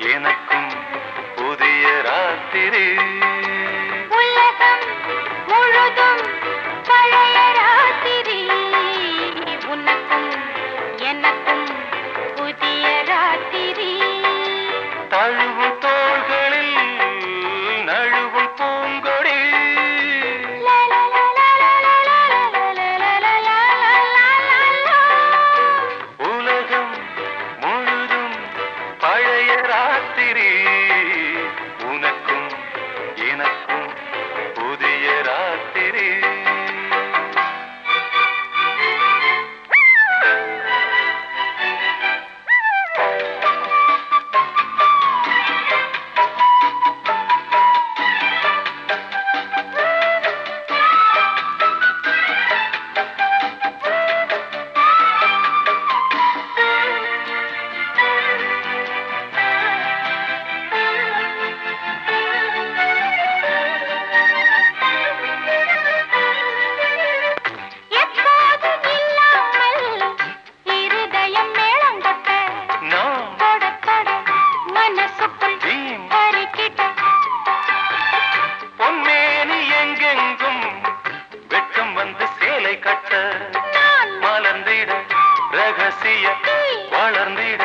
எனக்கும் புதிய ராத்திரி உலகம் முழுதும் பழைய ராத்திரி உனக்கும் எனக்கும் புதிய ராத்திரி தழுவும் தோள்களில் நழுவும் பூங்கொடி லா, லா, லா, லா, லா, லா, லா, லா, லா, லா, லா, லா, லா, லா. உலகம் முழுதும் பழைய ராத்திரி உனக்கும் எனக்கும் புதிய ராத்திரி எப்போதும் இல்லாமல் இருதயம் மேளங்கொட்ட நான் தொட தொட மனசுக்குள் வீண் கருக்கிட்ட பொன்மேனி எங்கெங்கும் வெட்கம் வந்து சேலை கட்ட நான் மலர்ந்திட ரகசிய வளர்ந்திட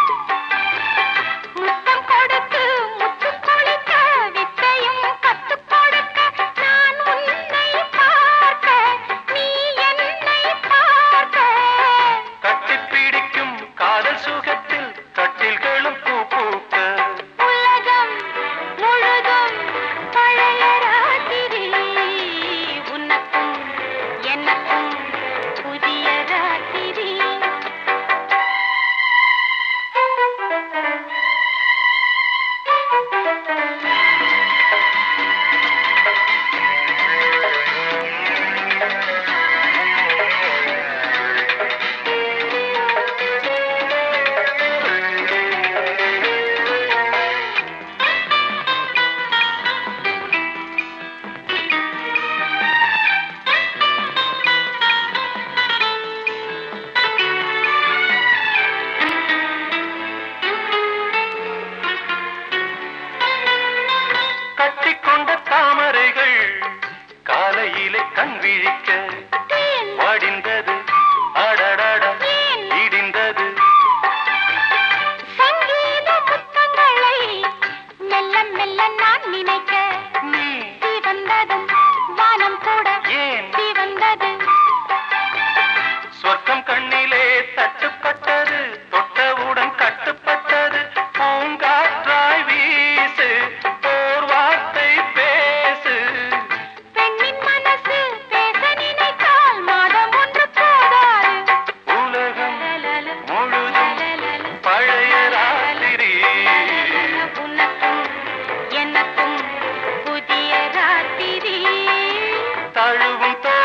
முத்தம் கொடுத்து முத்து குளிக்க வித்தையும் கத்துக் கொடுக்க நான் உன்னை பார்க்க நீ என்னை பார்க்க கட்டிப் பிடிக்கும் காதல் சுகத்தில் கட்டில்களும் பூ பூக்க உலகம் முழுதும் பழைய ராத்திரி உனக்கும் எனக்கும் புதிய ராத்திரி கட்டிக்கொண்ட தாமரைகள் காலையிலே கண் விழிக்க தேன் வடிந்தது அடடட இடிந்தது சங்கீத முத்தங்களை மெல்ல மெல்ல நான் நினைக்க நீ சிவந்ததும் வானம் கூட ஏன் சிவந்தது சொர்க்கம் கண்ணிலே தட்டுப்பட்டது தொட்டவுடன் கட்டுப்பட்டது பூங்காற்றாய் வீசு ஓர் வார்த்தை பேசு பெண்ணின் மனசு பேச நினைத்தால் மாதம் ஒன்று போதாது உலகம் லலல, முழுதும் லலல, பழைய ராத்திரி உனக்கும் எனக்கும் புதிய ராத்திரி தழுவும் தோ